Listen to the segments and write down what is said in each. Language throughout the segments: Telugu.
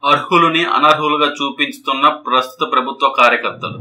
అర్హులని అనర్హులుగా చూపించుతున్న ప్రస్తుత ప్రభుత్వ కార్యకర్తలు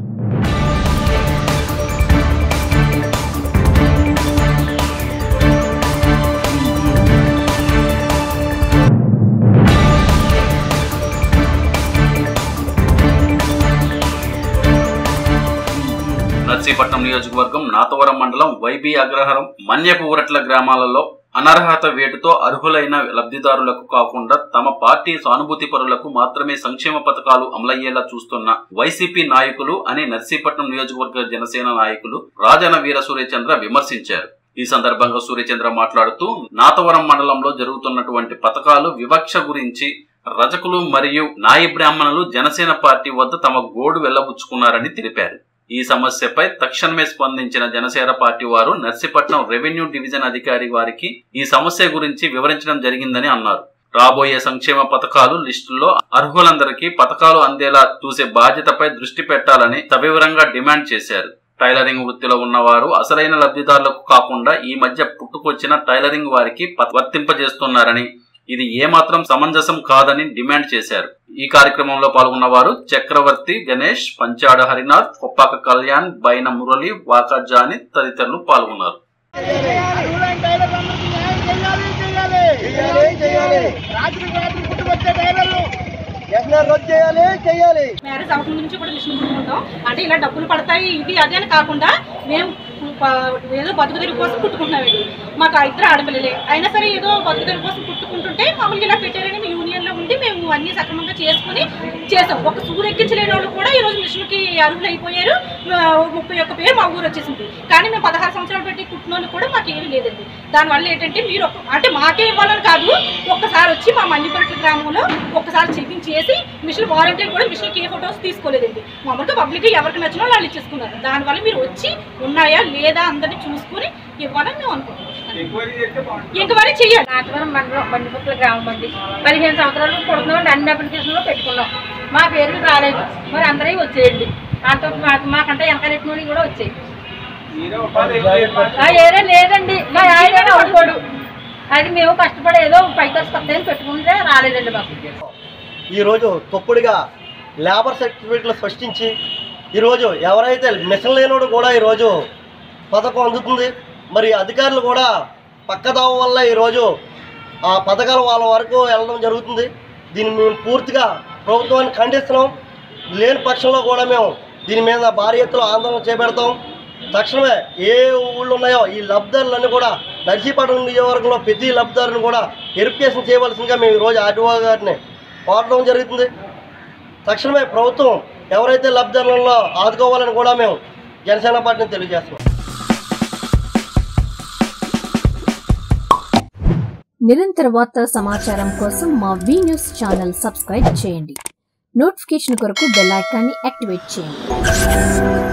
నర్సీపట్నం నియోజకవర్గం నాతవరం మండలం వైబీ అగ్రహారం మన్యపు ఊరట్ల గ్రామాలలో అనర్హత వేటుతో అర్హులైన లబ్ధిదారులకు కాకుండా తమ పార్టీ సానుభూతి పరులకు మాత్రమే సంక్షేమ పథకాలు అమలయ్యేలా చూస్తున్న వైసీపీ నాయకులు అని నర్సీపట్నం నియోజకవర్గ జనసేన నాయకులు రాజన వీర సూర్యచంద్ర విమర్శించారు ఈ సందర్భంగా సూర్యచంద్ర మాట్లాడుతూ నాతవరం మండలంలో జరుగుతున్నటువంటి పథకాలు వివక్ష గురించి రజకులు మరియు నాయి బ్రాహ్మణులు జనసేన పార్టీ వద్ద తమ గోడు వెళ్లబుచ్చుకున్నారని తెలిపారు ఈ సమస్యపై తక్షణమే స్పందించిన జనసేన పార్టీ వారు నర్సీపట్నం రెవెన్యూ డివిజన్ అధికారి వారికి ఈ సమస్య గురించి వివరించడం జరిగిందని అన్నారు రాబోయే సంక్షేమ పథకాలు లిస్టుల్లో అర్హులందరికీ పథకాలు అందేలా చూసే బాధ్యతపై దృష్టి పెట్టాలని సవివరంగా డిమాండ్ చేశారు టైలరింగ్ వృత్తిలో ఉన్నవారు అసలైన లబ్ధిదారులకు కాకుండా ఈ మధ్య పుట్టుకొచ్చిన టైలరింగ్ వారికి ప- వర్తింపజేస్తున్నారని ఇది ఏమాత్రం సమంజసం కాదని డిమాండ్ చేశారు ఈ కార్యక్రమంలో పాల్గొన్న వారు చక్రవర్తి గణేష్ పంచాడ హరినాథ్ కొప్పాక కళ్యాణ్ బైన మురళి వాకా జాని తదితరులు పాల్గొన్నారు అర్హులైన టైలర్లందరికీ న్యాయం చేయాలి, చేయాలి. చేయాలి, చేయాలి. రాత్రికి రాత్రి పుట్టుకొచ్చే టైలర్లు ఎఫ్ఐఆర్ రద్దు చేయాలి చేయాలి మ్యారేజ్ అవ్వక నుంచి కూడా మిషన్ కుట్టుకుంటాం అంటే ఇలా డబ్బులు పడతాయి ఇది అదే అని కాకుండా మేము ప- ఏదో బతుకు తెరుగు కోసం కుట్టుకుంటున్నామండి మాకు ఆ ఇద్దరు ఆడపిల్లలే అయినా సరే ఏదో బతుకు తెరుగు కోసం కుట్టుకుంటుంటే మమ్మల్ని ఇలా పెట్టారని మేము యూనియన్లో ఉండి మేము అన్ని సక్రమంగా చేసుకుని చేసాం ఒక సూరు ఎక్కించలేని వాళ్ళు కూడా ఈ రోజు మిషన్కి అర్హులు అయిపోయారు ఆ, ముప్పై ఒక్క పేరు మా ఊరు వచ్చేసింది కానీ మేము పదహారు సంవత్సరాలు పెట్టి కుట్టిన వాళ్ళు కూడా మాకు ఏమీ లేదండి దానివల్ల ఏంటంటే మీరు ఒక అంటే మాకే ఇవ్వాలని కాదు ఒక్కసారి వచ్చి మా మన్నిపరట్ల గ్రామంలో ఒక్కసారి చెకింగ్ చేసి మిషన్ వారంటీ కూడా మిషన్కి ఏ ఫొటోస్ తీసుకోలేదండి మామూలుగా పబ్లిక్ ఎవరికి నచ్చిన వాళ్ళు ఇచ్చేసుకున్నారు దానివల్ల మీరు వచ్చి ఉన్నాయా లేదా అందరినీ చూసుకుని ఇవ్వాలని మేము అనుకుంటున్నాం ఎంక్వైరీ చేయాలి నాటవరం మండలం బండిపట్ల గ్రామం అండి పదిహేను సంవత్సరాలు పుడుతున్నాం అన్ని అప్లికేషన్లో పెట్టుకున్నాం మా పేర్లు రాలేదు మరి అందరూ వచ్చేయండి దాంతో మాకు మాకంటే వెనకాలెట్టినోడి కూడా వచ్చాయి ఆ ఏరే లేదండి మా ఆయన అవుకోడు అది మేము కష్టపడి ఏదో పైకి వస్తాయని పెట్టుకుంటే రాలేదండి మాకు ఈరోజు తొప్పుడుగా లేబర్ సర్టిఫికేట్లు సృష్టించి ఈరోజు ఎవరైతే మిషన్ లేనోడు కూడా ఈరోజు పథకం అందుతుంది మరి అధికారులు కూడా పక్కదావ వల్ల ఈరోజు ఆ పథకాలు వాళ్ళ వరకు వెళ్ళడం జరుగుతుంది దీన్ని మేము పూర్తిగా ప్రభుత్వాన్ని ఖండిస్తున్నాం లేని పక్షంలో కూడా మేము దీని మీద భారీ ఎత్తున ఆందోళన చేపెడతాం తక్షణమే ఏ ఊళ్ళు ఉన్నాయో ఈ లబ్ధారులన్నీ కూడా నర్సీపట్నం నియోజకవర్గంలో ప్రతి లబ్ధారుని కూడా వెరిఫికేషన్ చేయవలసిందిగా మేము ఈరోజు ఆర్టీఓ గారిని కోరడం జరుగుతుంది తక్షణమే ప్రభుత్వం ఎవరైతే లబ్ధిదారులలో ఆదుకోవాలని కూడా మేము జనసేన పార్టీని తెలియజేస్తున్నాం నిరంతర వార్తా సమాచారం కోసం మా వి న్యూస్ ఛానల్ సబ్స్క్రైబ్ చేయండి నోటిఫికేషన్ కొరకు బెల్ ఐకాన్ని యాక్టివేట్ చేయండి